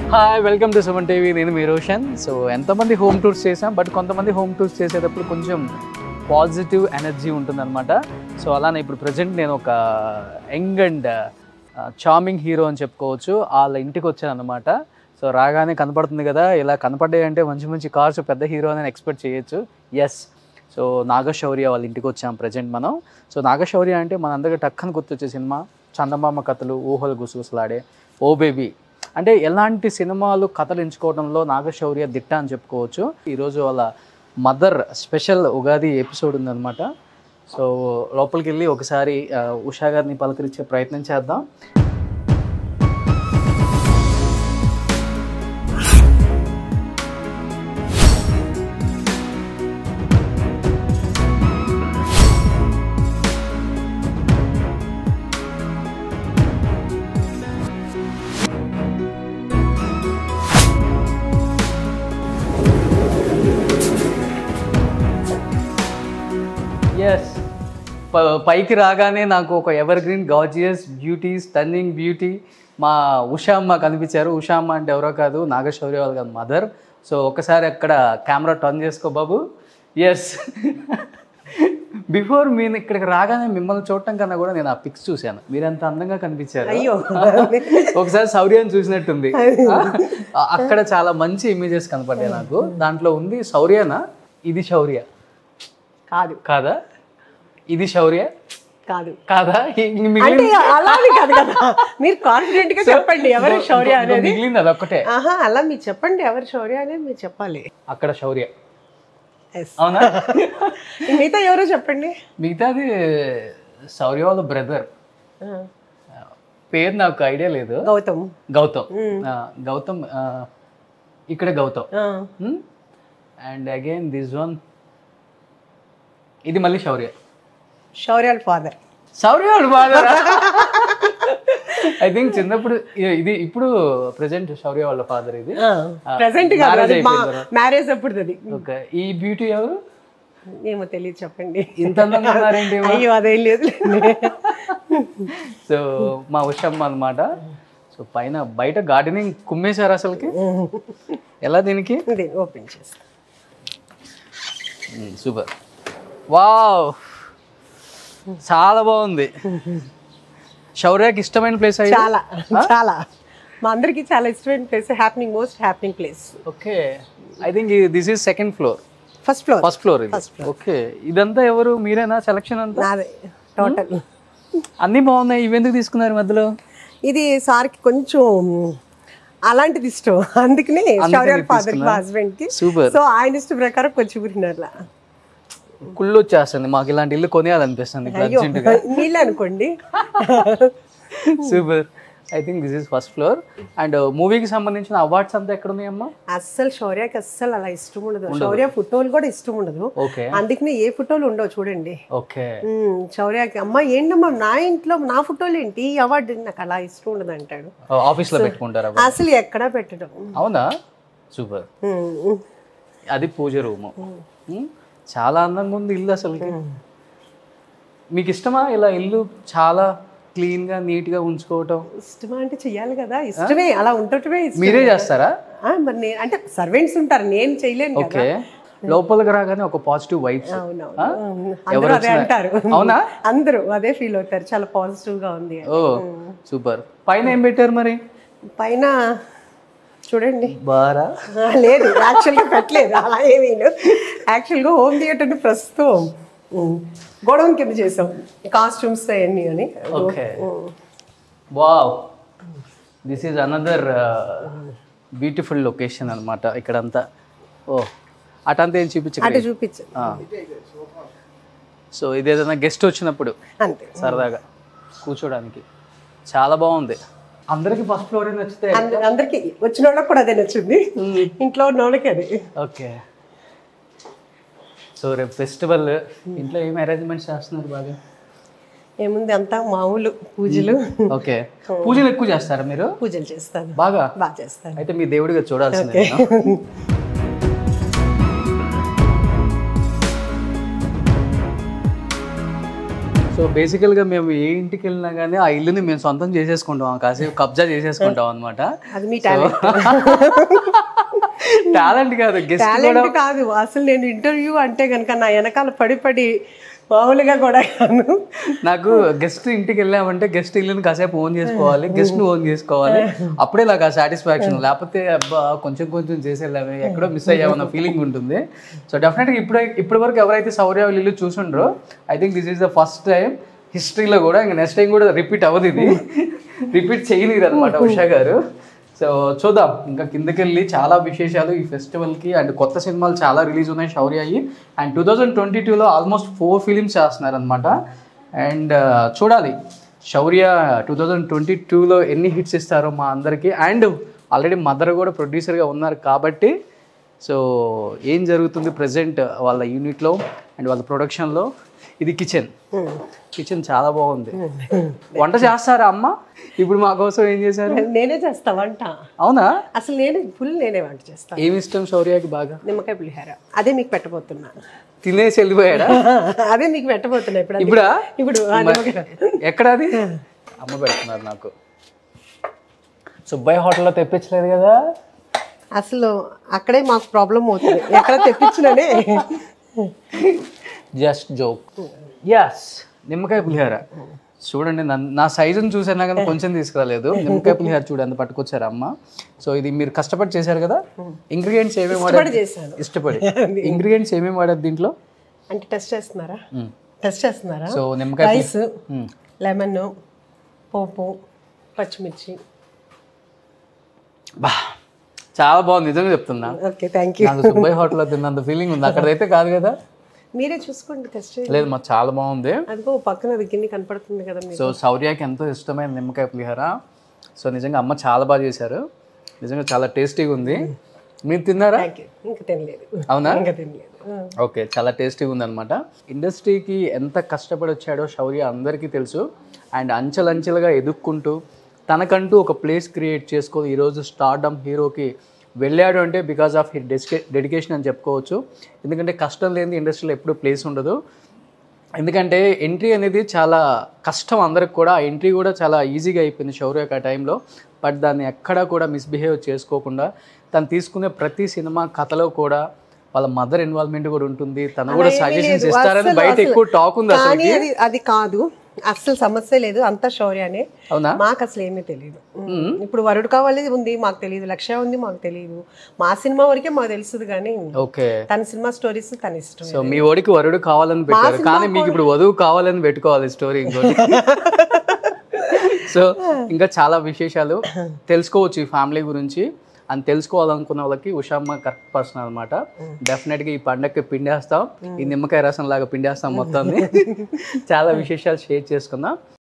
Hi welcome to Suman TV నేను మీ Roshan so ఎంతమంది హోమ్ టూర్స్ చేసాం బట్ కొంతమంది హోమ్ టూర్స్ చేసేటప్పుడు కొంచెం పాజిటివ్ ఎనర్జీ ఉంటుందన్నమాట సో అలానే ఇప్పుడు ప్రజెంట్ నేను ఒక యంగ్ అండ్ చార్మింగ్ హీరో అని చెప్పుకోవచ్చు వాళ్ళ ఇంటికి వచ్చాను అనమాట సో రాగానే కనపడుతుంది కదా ఇలా కనపడ్డాయి అంటే మంచి మంచి కార్స్ పెద్ద హీరో అని ఎక్స్పెక్ట్ చేయొచ్చు ఎస్ సో నాగశౌర్య వాళ్ళ ఇంటికి వచ్చాం ప్రజెంట్ మనం సో నాగశౌర్య అంటే మనందరికీ టక్కని గుర్తొచ్చే సినిమా చందమామ కథలు ఊహలు గుసగుసలాడే ఓ బేబీ అంటే ఎలాంటి సినిమాలు కథలు ఎంచుకోవడంలో నాగశౌర్య దిట్ట అని చెప్పుకోవచ్చు ఈరోజు వాళ్ళ మదర్ స్పెషల్ ఉగాది ఎపిసోడ్ ఉందన్నమాట సో లోపలికి వెళ్ళి ఒకసారి ఆ, ఉషా గారిని పలకరించే ప్రయత్నం చేద్దాం ఎస్ పైకి రాగానే నాకు ఒక ever green gorgeous beauty stunning beauty మా ఉషామ్మ కనిపించారు ఉషామ్మ అంటే ఎవరో కాదు నాగశౌర్య వాళ్ళ మదర్ సో ఒకసారి అక్కడ కెమెరా టర్న్ చేసుకో బాబు ఎస్ బిఫోర్ నేను ఇక్కడికి రాగానే మిమ్మల్ని చూడటం కన్నా కూడా నేను ఆ పిక్స్ చూశాను మీరు ఎంత అందంగా కనిపించారు అయ్యో ఒకసారి శౌర్యాన్ని చూసినట్టుంది ఆ, అక్కడ చాలా మంచి ఇమేజెస్ కనపడ్డాయి నాకు దాంట్లో ఉంది శౌర్యనా ఇది శౌర్య కాదు కాదా ఇది శౌర్య కాదు కాదా ఇ- ఇంక మిగిలింది- అంటే అలా అని కాదు కదా మీరు కాన్ఫిడెంట్ గా చెప్పండి ఎవరు ఇంకో- శౌర్య ఇంకో అనేది మిగిలింది అదొక్కటే ఆహా అలా మీరు చెప్పండి ఎవరు శౌర్య అనేది మీరు చెప్పాలి అక్కడ శౌర్య Yes. అవునా మిగతా ఎవరో చెప్పండి మిగతాది శౌర్య వాళ్ళ బ్రదర్ ఆ, పేరు నాకు ఐడియా లేదు గౌతమ్ గౌతమ్ ఆ, గౌతమ్ ఆ, ఇక్కడ గౌతమ్ ఆ, అండ్ అగైన్ దిస్ వన్ ఇది మళ్ళీ శౌర్య శౌర్యాల ఫాదర్ శౌర్య వాళ్ళ ఐ థింక్ చిన్నప్పుడు ఇ- ఇది ఇప్పుడు ప్రెసెంట్ శౌర్య వాళ్ళ ఫాదర్ ఇది ప్రెసెంట్ కాదు marriage అది మా అయిపోయిన తర్వాత. మ్యారేజ్ అప్పుడు అది ఓకే ఈ బ్యూటీ ఎవరు ఏమో తెలియదు చెప్పండి ఇంత అందంగా ఉన్నారేంటి అయ్యో అదేం లేదు సో మా ఉషమ్మ అన్నమాట సో పైన బయట గార్డెనింగ్ కుమ్మేశారు అసలుకి ఎలా దీనికి ఇది ఓపెన్ చేస్తా సూపర్ వావ్ చాలా బాగుంది శౌర్యకి ఇష్టమైన ప్లేస్ అయ్యి చాలా చాలా మా అందరికి చాలా ఇష్టమైన place happening most happening place okay I think this is second floor first floor first floor ఇది ఓకే ఇదంతా ఎవరు మీరేనా సెలక్షన్ అంతా నాదే టోటల్ అన్నీ బాగున్నాయి ఇవెందుకు తీసుకున్నారు మధ్యలో ఇది సార్కి కొంచెం అలాంటిది ఇష్టం అందుకనే శౌర్యాల ఫాదర్ మా హస్బెండ్ కి సూపర్ సో ఆయన ఇష్టం ప్రకారం కొంచెం ఊరినారు కుళ్ళు వచ్చేస్తుంది మాకు ఇలాంటి ఇల్లు కొనేయాలనిపిస్తుంది ఇప్పుడు అయ్యో అర్జెంటుగా నీళ్ళు అనుకోండి super I think this is first floor and మూవీకి సంబంధించిన అవార్డ్స్ అంతా ఎక్కడ ఉన్నాయమ్మా అస్సలు శౌర్యకి అస్సలు అలా ఇష్టం ఉండదు శౌర్య ఫోటోలు కూడా ఇష్టం ఉండదు ఓకే అందుకనే ఏ ఫోటోలు ఉండవు చూడండి ఓకే ఉమ్, శౌర్యకి అమ్మ ఏంటమ్మా నా ఇంట్లో నా ఫోటోలు ఏంటి ఈ అవార్డు నాకు అలా ఇష్టం ఉండదు అంటాడు ఆఫీస్ లో పెట్టుకుంటారా అసలు ఎక్కడా పెట్టడం అవునా సూపర్ ఉమ్, అది పూజ రూము చాలా అందంగా ఉంది ఇల్లు అసలుకి మీకు ఇష్టమా ఇలా ఇల్లు చాలా క్లీన్ గా నీట్ గా ఉంచుకోవటం ఇష్టమా అంటే చెయ్యాలి కదా ఇష్టమే అలా ఉండటమే ఇష్టం మీరే చేస్తారా ఆ, మరి నేను అంటే సర్వెంట్స్ ఉంటారు నేను చేయలేను కదా ఓకే లోపలికి రాగానే ఒక పాజిటివ్ వైబ్స్ అవునవును ఉమ్, అందరూ అదే అంటారు అవునా అందరూ అదే ఫీల్ అవుతారు చాలా పాజిటివ్ గా ఉంది అని. ఓ సూపర్ పైన ఏం పెట్టారు మరి పైన చూడండి బారా ఆ, లేదు యాక్చువల్గా పెట్టలేదు అలా ఏమీ యాక్చువల్గా హోమ్ థియేటర్ ప్రస్తుతం ఉమ్, గొడవన్ కింద చేసాం కాస్ట్యూమ్స్ అవన్నీ అని okay wow this is another beautiful location అనమాట ఇక్కడంతా ఓ అటంతా ఏం అటు చూపించండి చూపించు సో ఇది ఏదైనా గెస్ట్ వచ్చినప్పుడు అంతే సరదాగా కూర్చోడానికి చాలా బాగుంది అందరికి ఫస్ట్ ఫ్లోర్ నచ్చితే అంద- అందరికి వచ్చిన వాళ్ళకి కూడా అదే నచ్చింది ఇంట్లో ఉన్న వాళ్ళకి అదే ఓకే సో రేపు ఫెస్టివల్ ఇంట్లో ఏం అరేంజ్మెంట్స్ చేస్తున్నారు బాగా ఏముంది అంతా మామూలు పూజలు ఓకే పూజలు ఎక్కువ చేస్తారా మీరు పూజలు చేస్తాను బాగా బాగా చేస్తాను అయితే మీ దేవుడిగా చూడాల్సిందే నేను. సో సో బేసికల్గా మేము ఏ ఇంటికి వెళ్ళినా కానీ ఆ ఇల్లుని మేము సొంతం చేసేసుకుంటాం కాసేపు కబ్జా చేసేసుకుంటాం అనమాట అది మీ టాలెంట్ టాలెంట్ కాదు గెస్ట్ టాలెంట్ కాదు అసలు నేను ఇంటర్వ్యూ అంటే కనుక నా వెనకాల పడి పడి మామూలుగా కూడా కాను నాకు గెస్ట్ ఇంటికి వెళ్ళామంటే గెస్ట్ ఇల్లుని కాసేపు ఓన్ చేసుకోవాలి గెస్ట్ ను ఓన్ చేసుకోవాలి అప్పుడే నాకు ఆ సాటిస్ఫాక్షన్ లేకపోతే అబ్బా కొంచెం కొంచెం చేసి వెళ్ళామే ఎక్కడో మిస్ అయ్యామన్న ఫీలింగ్ ఉంటుంది సో డెఫినెట్గా ఇప్పుడు ఇప్పటి వరకు ఎవరైతే సౌర్య వాళ్ళ ఇల్లు చూసుండ్రో I think this is the first time హిస్టరీలో కూడా ఇంకా నెక్స్ట్ టైం కూడా రిపీట్ అవ్వదు ఇది రిపీట్ చేయలేదు అనమాట ఉషా గారు సో చూద్దాం ఇంకా కిందకెళ్ళి చాలా విశేషాలు ఈ ఫెస్టివల్కి అండ్ కొత్త సినిమాలు చాలా రిలీజ్ ఉన్నాయి శౌర్య అయ్యి అండ్ టూ థౌజండ్ ట్వంటీ టూలో ఆల్మోస్ట్ ఫోర్ ఫిలిమ్స్ చేస్తున్నారు అనమాట అండ్ చూడాలి శౌర్య టూ థౌజండ్ ట్వంటీ టూలో ఎన్ని హిట్స్ ఇస్తారో మా అందరికీ అండ్ ఆల్రెడీ మదర్ కూడా ప్రొడ్యూసర్గా ఉన్నారు కాబట్టి సో ఏం జరుగుతుంది ప్రజెంట్ వాళ్ళ యూనిట్లో అండ్ వాళ్ళ ప్రొడక్షన్లో ఇది కిచెన్ కిచెన్ చాలా బాగుంది వంట చేస్తారా అమ్మ ఇప్పుడు మా కోసం ఏం చేశారు నేనే చేస్తా వంట అవునా అసలు నేనే ఫుల్ నేనే వంట చేస్తా ఏమి ఇష్టం శౌర్యకి బాగా నిమ్మకాయ పులిహార అదే మీకు పెట్టబోతున్నా తినేసి వెళ్ళిపోయాడా అదే మీకు పెట్టబోతున్నా ఇప్పుడు అది- ఇప్పుడా ఇప్పుడు ఆ నిమ్మకాయ ఎక్కడ అది అమ్మ పెడుతున్నారు నాకు సుబ్బయ్య హోటల్లో తెప్పించలేదు కదా అసలు అక్కడే మాకు ప్రాబ్లం అవుతుంది ఎక్కడ తెప్పించిననే జస్ట్ జోక్ ఎస్ నిమ్మకాయ పులిహార చూడండి నన్ను- నా సైజుని చూసానా కానీ కొంచెం తీసుకురాలేదు నిమ్మకాయ పులిహార చూడండి అంత పట్టుకొచ్చారు అమ్మ సో ఇది మీరు కష్టపడి చేశారు కదా ఇంగ్రీడియంట్స్ ఏమేమి ఇష్టపడి వాడారు చేశాను ఇష్టపడి ఇంగ్రీడియంట్స్ ఏమేమి వాడారు దీంట్లో అంటే టెస్ట్ చేస్తున్నారా మ్మ్. టెస్ట్ చేస్తున్నారా సో నిమ్మకాయ పులి- రైస్ మ్మ్. లెమన్ పోపు పచ్చిమిర్చి బా చాలా బాగుంది నిజంగా చెప్తున్నా ఓకే థ్యాంక్ యూ నాకు సుబ్బయ్య హోటల్లో తిన్నంత ఫీలింగ్ ఉంది అక్కడైతే కాదు కదా మీరే చూసుకోండి టెస్ట్ చేయండి లేదు మాకు చాలా బాగుంది అదిగో పక్కన అది గిన్నె కనపడుతుంది కదా మీకు సో శౌర్యకి ఎంతో ఇష్టమైన నిమ్మకాయ పులిహోర సో నిజంగా అమ్మ చాలా బాగా చేశారు నిజంగా చాలా టేస్టీగా ఉంది మీరు తిన్నారా థ్యాంక్ యూ ఇంకా తినలేదు అవునా ఇంకా తినలేదు ఓకే చాలా టేస్టీగా ఉందన్నమాట ఇండస్ట్రీకి ఎంత కష్టపడి వచ్చాడో శౌర్య అందరికీ తెలుసు అండ్ అంచెలంచెలుగా ఎదుక్కుంటూ తనకంటూ ఒక ప్లేస్ క్రియేట్ చేసుకొని ఈరోజు స్టార్డమ్ హీరోకి వెళ్ళాడు అంటే బికాస్ ఆఫ్ హీ డెడికేషన్ అని చెప్పుకోవచ్చు ఎందుకంటే కష్టం లేని ఇండస్ట్రీలో ఎప్పుడు ప్లేస్ ఉండదు ఎందుకంటే ఎంట్రీ అనేది చాలా కష్టం అందరికి కూడా ఆ ఎంట్రీ కూడా చాలా ఈజీగా అయిపోయింది శౌర్యకి ఆ టైంలో బట్ దాన్ని ఎక్కడా కూడా మిస్బిహేవ్ చేసుకోకుండా తను తీసుకునే ప్రతి సినిమా కథలో కూడా వాళ్ళ మదర్ ఇన్వాల్వ్మెంట్ కూడా ఉంటుంది తను కూడా సజెషన్స్ ఇస్తారని బయట ఎక్కువ టాక్ ఉంది అసలు కానీ అది అది కాదు అస్సలు సమస్య లేదు అంతా శౌర్యానే అవునా మాకు అసలు ఏమీ తెలియదు ఇప్పుడు వరుడు కావాలి ఉంది మాకు తెలియదు లక్ష్య ఉంది మాకు తెలియదు మా సినిమా వరకే మాకు తెలుస్తుంది కానీ ఓకే తన సినిమా స్టోరీస్ తన ఇష్టం సో మీ ఓడికి వరుడు కావాలని పెట్టారు కానీ మీకు ఇప్పుడు వధువు కావాలని పెట్టుకోవాలి స్టోరీ ఇంకోటి సో ఇంకా చాలా విశేషాలు తెలుసుకోవచ్చు ఈ ఫ్యామిలీ గురించి అని తెలుసుకోవాలనుకున్న వాళ్ళకి ఉషామ్మ కరెక్ట్ పర్సన్ అనమాట డెఫినెట్గా ఈ పండగకి పిండేస్తాం ఈ నిమ్మకాయ రసం లాగా పిండేస్తాం మొత్తాన్ని చాలా విశేషాలు షేర్ చేసుకుందాం